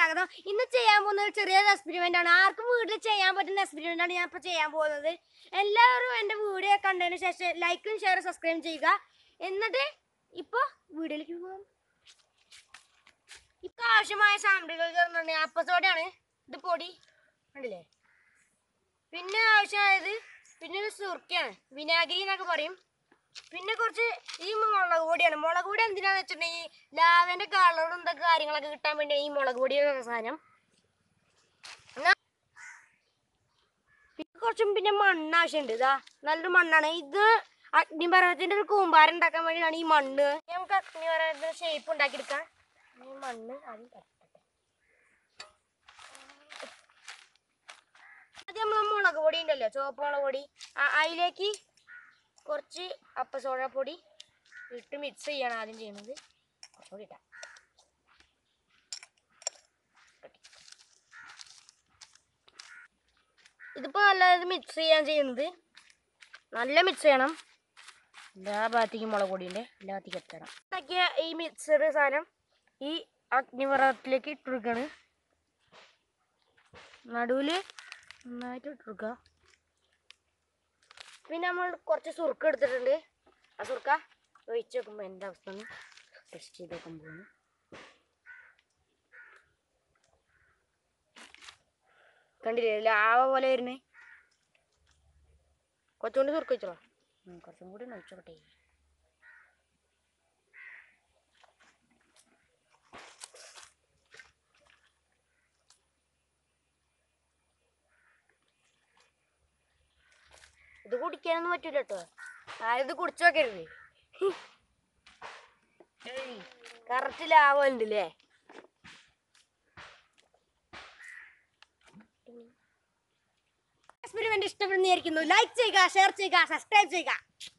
സ്വാഗതം ഇന്ന് ചെയ്യാൻ പോകുന്നത് ഒരു ചെറിയൊരു എക്സ്പെരിമെന്റ് ആണ് ആർക്കും വീട്ടിൽ ചെയ്യാൻ പറ്റുന്ന എക്സ്പെരിമെന്റ് ആണ് ഞാൻ ഇപ്പൊ ചെയ്യാൻ പോകുന്നത് എല്ലാവരും എന്റെ വീഡിയോ കണ്ടതിന് ശേഷം ലൈക്കും ഷെയർ സബ്സ്ക്രൈബ് ചെയ്യുക എന്നിട്ട് ഇപ്പൊ വീഡിയോയിലേക്ക് പോകാം ഇപ്പൊ ആവശ്യമായ സാമഗ്രികൾ ചേർന്നുണ്ട് അപ്പസോഡയാണ് ഇത് പൊടി കണ്ടില്ലേ പിന്നെ ആവശ്യമായത് പിന്നെ ഒരു സുർക്കയാണ് വിനാഗിരി എന്നൊക്കെ പറയും പിന്നെ കുറച്ച് ഈ മുളക് പൊടിയാണ് മുളക് പൊടി എന്തിനാന്ന് വെച്ചിട്ടുണ്ടെങ്കിൽ ലാവന്റെ കളറും എന്തൊക്കെ കാര്യങ്ങളൊക്കെ കിട്ടാൻ വേണ്ടി ഈ മുളക് പൊടി എന്ന സാധനം എന്നാ പിന്നെ കുറച്ചും പിന്നെ മണ്ണ് ആവശ്യമുണ്ട് ഇതാ നല്ലൊരു മണ്ണാണ് ഇത് അഗ്നിപർവ്വതത്തിന്റെ ഒരു കൂമ്പാരം ഉണ്ടാക്കാൻ വേണ്ടിയാണ് ഈ മണ്ണ് നമുക്ക് അഗ്നിപർവ്വതത്തിന്റെ ഷേപ്പ് ഉണ്ടാക്കിയെടുക്കാം ഈ മണ്ണ് ആദ്യം തട്ടട്ടെ ആദ്യം നമ്മൾ മുളക് പൊടി ഉണ്ടല്ലോ ചുവപ്പ് മുളക് പൊടി ആ- അതിലേക്ക് കുറച്ച് അപ്പസോഡ പൊടി ഇട്ട് മിക്സ് ചെയ്യാണ് ആദ്യം ചെയ്യുന്നത് കുറച്ചുകൂടി ഇട്ടാ ഇതിപ്പോൾ നല്ല മിക്സ് ചെയ്യാൻ ചെയ്യുന്നത് നല്ല മിക്സ് ചെയ്യണം എല്ലാ ഭാഗത്തേക്കും മുളക് പൊടിയുണ്ട് എല്ലാ ഭാഗത്തേക്കും എത്തണം ഉണ്ടാക്കിയ ഈ മിക്സർ സാധനം ഈ അഗ്നിപർവ്വതത്തിലേക്ക് ഇട്ടുകൊടുക്കാണ് നടുവിൽ നന്നായിട്ട് ഇട്ടുകൊടുക്കുക പിന്നെ നമ്മൾ കുറച്ച് സുർക്ക എടുത്തിട്ടുണ്ട് ആ സുർക്ക ഒഴിച്ച് നോക്കുമ്പോൾ എൻ്റെ അവസ്ഥ ഒന്ന് ടെസ്റ്റ് ചെയ്ത് നോക്കുമ്പോൾ കണ്ടില്ലേ ലാവ പോലെ വരുന്നേ കുറച്ചുകൂടി സുർക്ക വെച്ചോ കുറച്ചും കൂടി ഒന്ന് ഒഴിച്ചോട്ടെ ഇത് കുടിക്കാനൊന്നും പറ്റൂല കേട്ടോ ആരും ഇത് കുടിച്ചു നോക്കരുത് കറക്റ്റ് ലാഭമുണ്ട് അല്ലേ എക്സ്പെരിമെന്റ് ഇഷ്ടപ്പെടുന്നതായിരിക്കുന്നു ലൈക്ക് ചെയ്യുക ഷെയർ ചെയ്യുക സബ്സ്ക്രൈബ് ചെയ്യുക